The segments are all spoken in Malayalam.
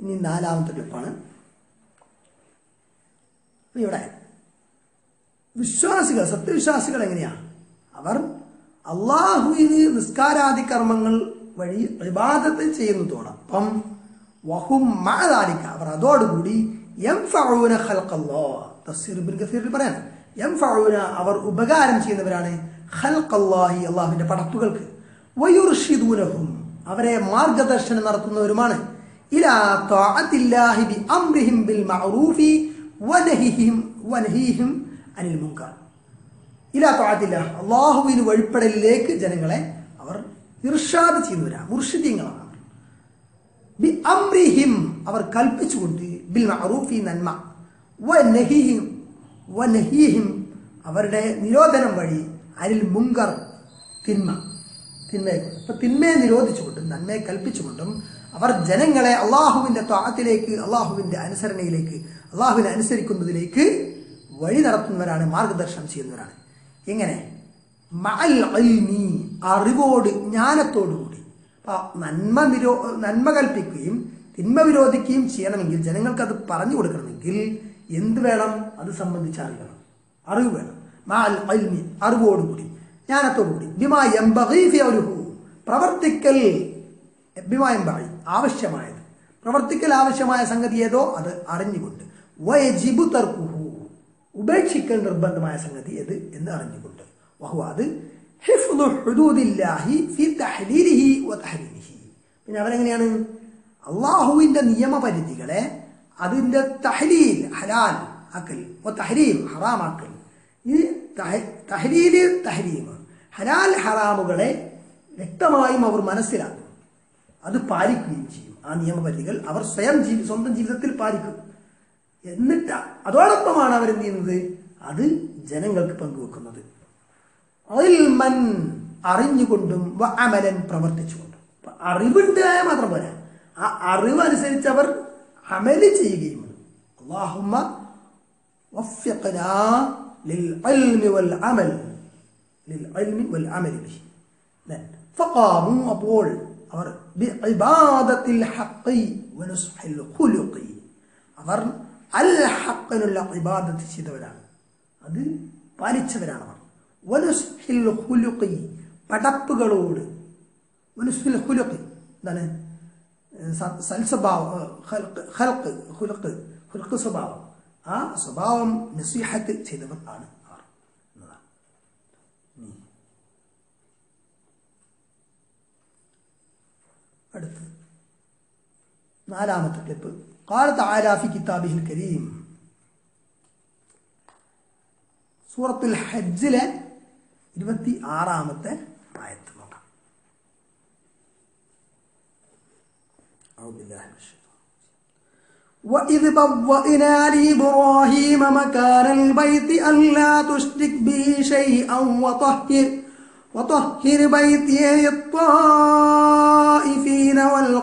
ഇനി നാലാമത്തെ ക്ലിപ്പാണ് അപ്പൊ ഇവിടെ വിശ്വാസികൾ സത്യവിശ്വാസികൾ എങ്ങനെയാ അവർ അള്ളാഹുവിന് നിസ്കാരാദി കർമ്മങ്ങൾ വഴി വിവാദത്ത് ചെയ്യുന്നതോടൊപ്പം വഹും മാതാലിക്ക അവർ അതോടുകൂടി എം ഫഊന ഖൽഖല്ലോ തഫ്സീർ ഇബ്നു കസീറിൽ പറയാണ് എം ഫഊന അവർ ഉപകാരം ചെയ്യുന്നവരാണ് ഖൽഖല്ലാഹി അള്ളാഹുവിന്റെ പടപ്പുകൾക്ക് വയുർഷിദൂനഹും അവരെ മാർഗദർശനം നടത്തുന്നവരുമാണ് ഇലാ ത്വാഅത്തില്ലാഹി ബി അംറിഹിം ബിൽ മഅറൂഫി വനഹിഹിം വനഹീഹിം അനിൽ മുൻകാർ ഇലാ ത്വാഅത്തില്ല അള്ളാഹുവിന് വഴിപ്പെടലിലേക്ക് ജനങ്ങളെ അവർ ഇർഷാദ് ചെയ്യുന്നവരാണ് മുർഷിദീങ്ങളാണ് അവർ. ബി അംറിഹിം അവർ കൽപ്പിച്ചുകൊണ്ട് ബിൽ മഅറൂഫി നന്മ വനഹിഹിം വനഹീഹിം അവരുടെ നിരോധനം വഴി അനിൽ മുങ്കർ തിന്മ തിന്മയെ അപ്പൊ തിന്മയെ നിരോധിച്ചുകൊണ്ടും നന്മയെ കൽപ്പിച്ചുകൊണ്ടും അവർ ജനങ്ങളെ അള്ളാഹുവിന്റെ ത്വാത്തിലേക്ക് അള്ളാഹുവിന്റെ അനുസരണയിലേക്ക് അള്ളാഹുവിനെ അനുസരിക്കുന്നതിലേക്ക് വഴി നടത്തുന്നവരാണ് മാർഗദർശനം ചെയ്യുന്നവരാണ് എങ്ങനെ മഅൽ ഇൽമി, അറിവോട് ജ്ഞാനത്തോടുകൂടി അപ്പൊ നന്മ നിരോ നന്മ കൽപ്പിക്കുകയും തിന്മ വിരോധിക്കുകയും ചെയ്യണമെങ്കിൽ ജനങ്ങൾക്ക് അത് പറഞ്ഞു കൊടുക്കണമെങ്കിൽ എന്ത് വേണം അത് സംബന്ധിച്ച് അറിയണം അറിവ് വേണം മാൽ ഇൽമി, അറിവോടുകൂടി ജ്ഞാനത്തോടുകൂടി ബിമാ യംബഗീ ഫി അവരുഹു പ്രവർത്തിക്കൽ ബിമാ യംബഗി ആവശ്യമായത് പ്രവർത്തിക്കൽ ആവശ്യമായ സംഗതി ഏതോ അത് അറിഞ്ഞുകൊണ്ട് വയജിബു തർക്കുഹു ഉപേക്ഷിക്കൽ നിർബന്ധമായ സംഗതി ഏത് എന്ന് അറിഞ്ഞുകൊണ്ട് വഹു അത് ഹിഫ്ദു ഹുദൂദില്ലാഹി ഫി തഹ്ലീലിഹി വ തഹ്രീമിഹി പിന്നെ അവരെങ്ങനെയാണ് അള്ളാഹുവിന്റെ നിയമപരിധികളെ അതിന്റെ തഹ്ലീൽ ഹലാൽ ആക്കൽ വ തഹരീം ഹറാമാക്കൽ ഈ തഹ- തഹ്ലീല് തഹരീം ഹലാൽ ഹറാമുകളെ വ്യക്തമായും അവർ മനസ്സിലാക്കും അത് പാലിക്കുകയും ചെയ്യും ആ നിയമപരിധികൾ അവർ സ്വയം ജീവി സ്വന്തം ജീവിതത്തിൽ പാലിക്കും എന്നിട്ട് അതോടൊപ്പമാണ് അവരെന്ത് ചെയ്യുന്നത് അത് ജനങ്ങൾക്ക് പങ്കുവെക്കുന്നത് ഇൽമൻ അറിഞ്ഞുകൊണ്ടും വ അമലൻ പ്രവർത്തിച്ചുകൊണ്ടും അപ്പൊ അറിവുണ്ടായാൽ മാത്രം പോരാ ആ അറിവ് അനുസരിച്ച് അവർ അമല് ചെയ്യുകയും വേണം. അല്ലാഹുമ്മ വഫ്ഫിഖ്നാ ലിൽഇൽമി വൽ അമൽ ലിൽഇൽമി വൽ അമലി ബിഹി ല്ലേ? ഫഖാമു അപ്പോൾ അവർ ബിഇബാദത്തിൽ ഹഖി വനുസ്ഹിൽ ഖുലുഖി അവർ അൽ ഹഖിനുള്ള ഇബാദത്ത് ചെയ്തവരാണ് അത് പാലിച്ചവരാണ് അവർ വനുസ്ഹിൽ ഖുലുഖി പടപ്പുകളോട് വനുസ്ഹിൽ ഖുലുഖി എന്താണ് സ- സൽസ്വഭാവം ഖൽഖ് ഖൽഖ് ഖുലുഖ് ഖുലുഖ് സ്വഭാവം ആ സ്വഭാവം നസീഹത്ത് ചെയ്തവർ ആണ് അവർ എന്നതാണ് അടുത്ത് നാലാമത്തെ ക്ലിപ്പ് قال تعالى في كتابه الكريم സൂറത്തുൽ ഹജ്ജിലെ ഇരുപത്തി ആറാമത്തെ ആയത്ത് നോക്കാം أعوذ بالله من الشيطان وإذ بوأنا لإبراهيم مكان البيت ألا تشرك بي شيئا وطهر وطهر بيتي للطائفين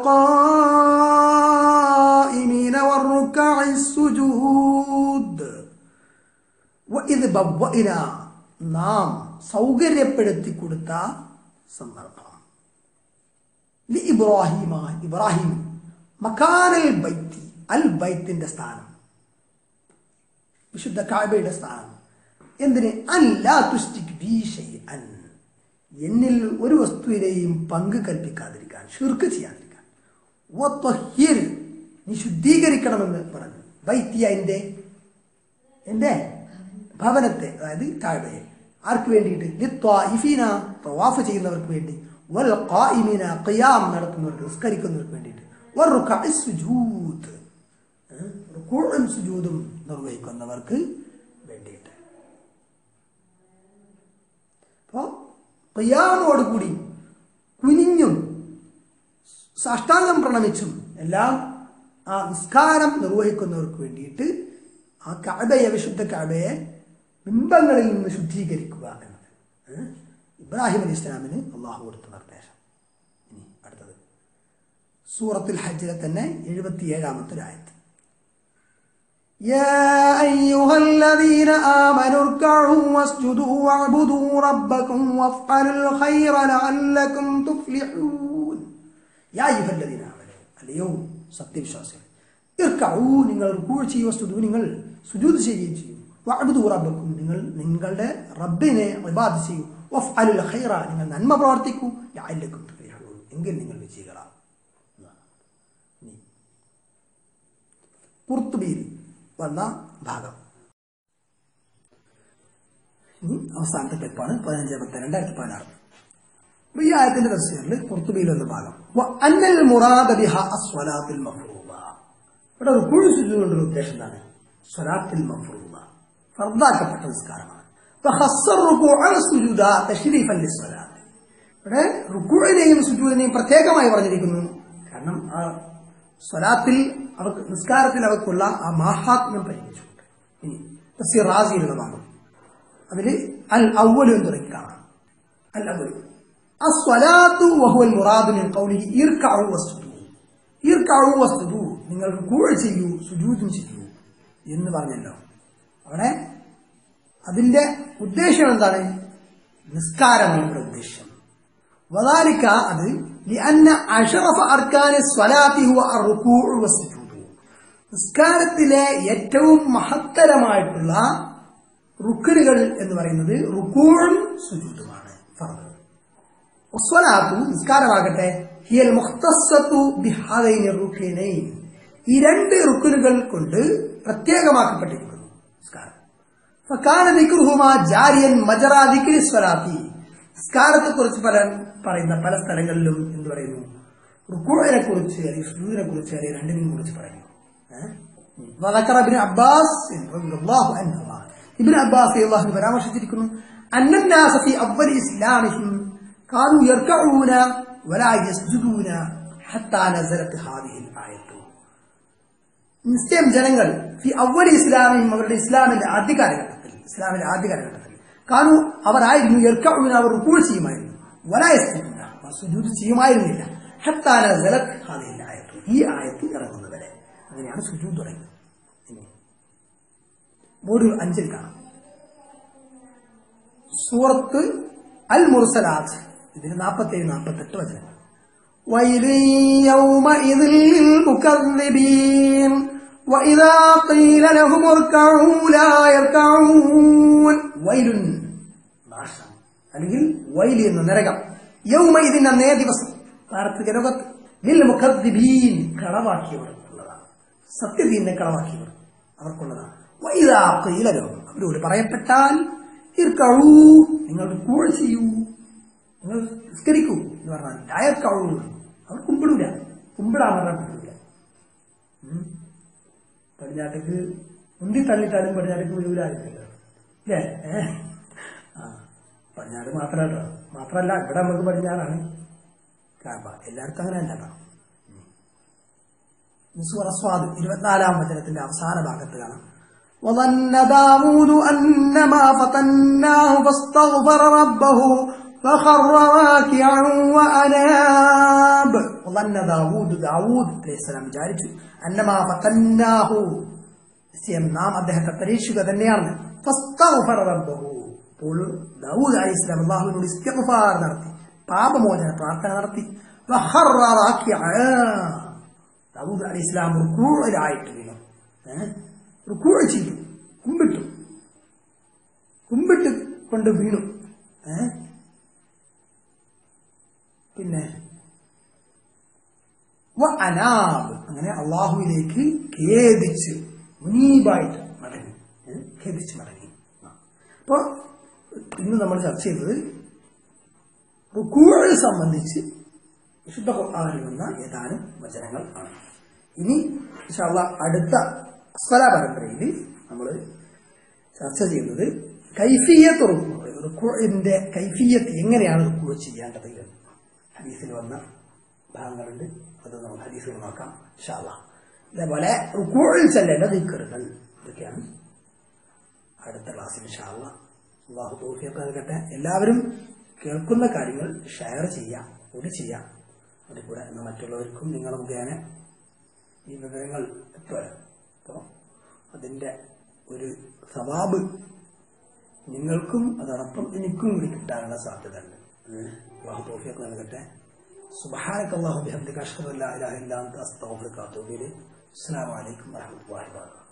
والقائمين والركع السجود وإذ بوأنا നാം സൗകര്യപ്പെടുത്തി കൊടുത്ത സന്ദർഭം ലി ഇബ്രാഹിമ ഇബ്രാഹിം മക്കാനൽ ബൈത്തി അൽ ബൈത്തിന്റെ സ്ഥാനം വിശുദ്ധ കാബയുടെ സ്ഥാനം എന്തിന് അല്ലാ തുഷ്ടിക് ബി ഷൈഅൻ എന്നിൽ ഒരു വസ്തുവിനെയും പങ്ക് കൽപ്പിക്കാതിരിക്കാൻ ഷിർക്ക് ചെയ്യാതിരിക്കാൻ വത്വഹിർ നീ ശുദ്ധീകരിക്കണമെന്ന് പറഞ്ഞു ബൈത്തിയ എൻ്റെ എൻ്റെ ഭവനത്തെ അതായത് താഴ്വയെ ആർക്ക് വേണ്ടിയിട്ട് ലിത്വാഇഫീന തവാഫ് ചെയ്യുന്നവർക്ക് വേണ്ടി വൽ ഖായിമീന ഖിയാം നടത്തുന്നവർക്ക് നിസ്കരിക്കുന്നവർക്ക് വേണ്ടിയിട്ട് വറുക്കഇ സുജൂദ് ഏഹ്? റുകൂഉം സുജൂദും നിർവഹിക്കുന്നവർക്ക് വേണ്ടിയിട്ട് അപ്പോൾ ഖിയാമോടുകൂടി കുനിഞ്ഞും സാഷ്ടാംഗം പ്രണമിച്ചും എല്ലാം ആ നിസ്കാരം നിർവഹിക്കുന്നവർക്ക് വേണ്ടിയിട്ട് ആ കഅബയെ വിശുദ്ധ കഅബയെ ബിംബങ്ങളിൽ നിന്ന് ശുദ്ധീകരിക്കുക എന്നത് ഏഹ്? ഇബ്രാഹിം അലി ഇസ്ലാമിന് അള്ളാഹു കൊടുത്ത നിർദ്ദേശം ഇനി അടുത്തത് സൂറത്തുൽ ഹജ്ജിലെ തന്നെ എഴുപത്തിയേഴാമത്തെ ഒരു ആയത്ത് يا أيها الذين آمنوا اركعوا واسجدوا واعبدوا ربكم وافعلوا الخير لعلكم تفلحون يا أيها الذين آمنوا اليوم സത്യവിശ്വാസികൾ ഇർക്കഊ നിങ്ങൾ റുക്കൂ ചെയ്യും വസ്തുതു നിങ്ങൾ സുജൂദ് ചെയ്യുകയും ചെയ്യും വഅബ്ദു റബ്ബക്കും നിങ്ങൾ നിങ്ങളുടെ റബ്ബിനെ ഇബാദത്ത് ചെയ്യൂ വഫ് അലുൽ ഖൈറ നിങ്ങൾ നന്മ പ്രവർത്തിക്കൂ ലഅല്ലക്കും തുഫ്ലിഹൂൻ എങ്കിൽ നിങ്ങൾ വിജയികളാകും കുർത്തുബിയിൽ വന്ന ഭാഗം ഇനി അവസാനത്തെ ക്ലിപ്പാണ് പതിനഞ്ച് പത്ത് രണ്ടായിരത്തി പതിനാറ് അപ്പൊ ഈ ആയത്തിന്റെ തഫ്സീറിൽ കുർത്തുബിയിൽ വന്ന ഭാഗം വ അന്നൽ മുറാദ ബിഹ അസ്വലാത്തിൽ മഫ്റൂദ ഇവിടെ റുക്കൂഴ് സുജൂദിന്റെ ഉദ്ദേശം എന്താണ് സ്വലാത്തിൽ മഫ്റൂദ ഫർദാക്കപ്പെട്ട നിസ്കാരമാണ് فخص الركوع والسجود تشريفا للصلاه ഇവിടെ റുക്കൂഴിനെയും സുജൂദിനെയും പ്രത്യേകമായി പറഞ്ഞിരിക്കുന്നു കാരണം ആ സ്വലാത്തിൽ അവർക്ക് നിസ്കാരത്തിൽ അവർക്കുള്ള ആ മാഹാത്മ്യം പരിഗണിച്ചുകൊണ്ട് ഇനി തഫ്സീർ റാസിയിലുള്ള ഭാഗം അതിൽ അൽ അവലു എന്ന് തുടങ്ങി കാണാം അൽ അവലു അസ്വലാത്തു വഹുവൽ മുറാദു മിൻ ഖൗലിഹി ഇർകഉ വസ്ജുദു ഇർകഉ വസ്ജുദു നിങ്ങൾ റുകൂഅ് ചെയ്യൂ സുജൂദും ചെയ്യൂ എന്ന് പറഞ്ഞല്ലോ അവിടെ അതിന്റെ ഉദ്ദേശം എന്താണ് നിസ്കാരമാണ് ഇവിടെ ഉദ്ദേശം വദാലിക അത് لأن أشرف أركان الصلاة هو الركوع والسجود നിസ്കാരത്തിലെ ഏറ്റവും മഹത്തരമായിട്ടുള്ള റുക്കനുകൾ എന്ന് പറയുന്നത് റുക്കൂഴും സുജൂതുമാണ് ഫർദ് വസ്വലാത്തു നിസ്കാരമാകട്ടെ ഹിയൽ മുഖ്തസ്സത്തു ബിഹാദൈനി റുക്കിനൈൻ ഈ രണ്ട് റുക്കുനുകൾ കൊണ്ട് പ്രത്യേകമാക്കപ്പെട്ടിരിക്കുന്നു നിസ്കാരം ഫക്കാന ദിക്റുഹുമാ ജാരിയൻ മജറ ദിക്രി സ്വലാത്തി നിസ്കാരത്തെ കുറിച്ച് പല പറയുന്ന പല സ്ഥലങ്ങളിലും എന്ത് പറയുന്നു റുക്കൂഴിനെ കുറിച്ച് അല്ലെങ്കിൽ സുജൂദിനെ കുറിച്ച് അല്ലെങ്കിൽ രണ്ടിനെയും കുറിച്ച് പറയുന്നു وذكر ابن عباس رضي الله عنهما ابن عباس رضي الله عنه പരാമർശിച്ചിരിക്കുന്നു أن الناس في أول إسلامهم كانوا يركعون ولا يسجدون حتى نزلت هذه الآية നിശ്ചയം ജനങ്ങൾ ഫി അവൽ ഇസ്ലാമിയും അവരുടെ ഇസ്ലാമിന്റെ ആദ്യ കാലഘട്ടത്തിൽ ഇസ്ലാമിന്റെ ആദ്യ കാലഘട്ടത്തിൽ കാണു അവരായിരുന്നു എർക്കൗന അവർ റുക്കൂൾ ചെയ്യുമായിരുന്നു വലായസ്തുമില്ല സുജൂദ് ചെയ്യുമായിരുന്നില്ല ഹത്താന സലത്ത് ഹാദിഹിൽ ആയത്ത് ഈ ആയത്ത് ഇറങ്ങുന്നവരെ അങ്ങനെയാണ് സുജൂദ് തുടങ്ങിയത് ഇനി മോഡ്യൂൾ അഞ്ചിൽ കാണാം സൂറത്ത് അൽ മുർസലാത്ത് ഇതിന് നാൽപ്പത്തേഴ് നാൽപ്പത്തെട്ട് വചനങ്ങൾ ويل يومئذ للمكذبين وإذا قيل لهم اركعوا لا يركعون ويل നാശം അല്ലെങ്കിൽ വൈലി എന്ന നരകം യൗമ ഇതിന്റെ അന്നേ ദിവസം പാർത്തിക ലോകത്ത് ലിൽ മുഖദ്ദിബീൻ കളവാക്കിയവർക്കുള്ളതാണ് സത്യദീനെ കളവാക്കിയവർ അവർക്കുള്ളതാണ് വൈദാ ഖീലലോ അവരോട് പറയപ്പെട്ടാൽ ഇർക്കഴൂ നിങ്ങൾ കൂൾ ചെയ്യൂ നിങ്ങൾ നിസ്കരിക്കൂ എന്ന് പറഞ്ഞാൽ അയർക്കഴൂ അവർ കുമ്പിടൂല കുമ്പിടാൻ പറഞ്ഞാൽ കുമ്പിടൂല ഉം. പടിഞ്ഞാട്ടേക്ക് ഉന്തി തള്ളിട്ടാലും പടിഞ്ഞാട്ടേക്ക് വീഴാറില്ലല്ലോ അല്ലേ ഏ? ആ പടിഞ്ഞാറ് മാത്രമല്ല മാത്രമല്ല ഇവിടെ നമുക്ക് പടിഞ്ഞാറാണ് കാബ എല്ലാവർക്കും അങ്ങനെ അല്ല നിസ്വറസ്വാദ് ഇരുപത്തിനാലാം വചനത്തിന്റെ അവസാന ഭാഗത്ത് കാണാം وظن داود أنما فتناه فاستغفر ربه فخر راكعا وأناب وظن داود داود عليه السلام വിചാരിച്ചു أنما فتناه നിശ്ചയം നാം അദ്ദേഹത്തെ പരീക്ഷിക്കുക തന്നെയാണ് ഫസ്തഗ്ഫറ റബ്ബഹു. അപ്പോൾ ദാവൂദ് അലൈഹി സ്വലാം അള്ളാഹുവിനോട് ഇസ്തിഗ്ഫാർ നടത്തി പാപമോചന പ്രാർത്ഥന നടത്തി വഖറ റാക്കിഅ. ദാവൂദ് അലൈഹി സ്വലാം റുക്കൂഴിലായിട്ട് വീണു ഏഹ്? റുക്കൂഴ് ചെയ്തു കുമ്പിട്ടു കുമ്പിട്ട് കൊണ്ട് വീണു ഏഹ്? പിന്നെ വ അനാബ് അങ്ങനെ അള്ളാഹുവിലേക്ക് ഖേദിച്ച് മുനീബായിട്ട് മടങ്ങി ഏ? ഖേദിച്ച് മടങ്ങി അപ്പൊ ഇന്ന് നമ്മൾ ചർച്ച ചെയ്തത് റുക്കൂഴ് സംബന്ധിച്ച് വിശുദ്ധ ഖുർആനിൽ വന്ന ഏതാനും വചനങ്ങൾ ആണ് ഇനി ഇൻഷാല്ല അടുത്ത അസ്വല പരമ്പരയിൽ നമ്മൾ ചർച്ച ചെയ്യുന്നത് കൈഫിയത്ത് റുക്കൂ റുക്കൂഴിന്റെ കൈഫിയത്ത് എങ്ങനെയാണ് റുക്കൂ ചെയ്യേണ്ടത് എന്ന് ഹദീസിൽ വന്ന ഭാഗങ്ങളുണ്ട് അത് നമുക്ക് ഹദീസിൽ നോക്കാം ഇൻഷാല്ല ഇതേപോലെ റുക്കൂഴിൽ ചെല്ലേണ്ട ദിക്കറുകൾ ഇതൊക്കെയാണ് അടുത്ത ക്ലാസ്സിൽ ഇൻഷാല്ല അള്ളാഹു തോഫിയൊക്കെ നൽകട്ടെ എല്ലാവരും കേൾക്കുന്ന കാര്യങ്ങൾ ഷെയർ ചെയ്യാം കൂടി ചെയ്യാം അതിൽ കൂടെ എന്നാൽ മറ്റുള്ളവർക്കും നിങ്ങൾ മുഖേന ഈ വിവരങ്ങൾ എത്തുമല്ലോ അപ്പോൾ അതിൻ്റെ ഒരു സവാബ് നിങ്ങൾക്കും അതോടൊപ്പം എനിക്കും കൂടി കിട്ടാനുള്ള സാധ്യത ഉണ്ട് അള്ളാഹു തോഫിയൊക്കെ നൽകട്ടെ സുബഹാനക്ക് അള്ളാഹു ബിഹംദിക അഷ്ഹദു അല്ലാ ഇലാഹ ഇല്ലാ അൻത അസ്തഗ്ഫിറുക വഅതൂബു ഇലൈക് അസ്സാം വലൈക്കും വാഹമത്തല്ലാഹി വാബർക്കാത്തു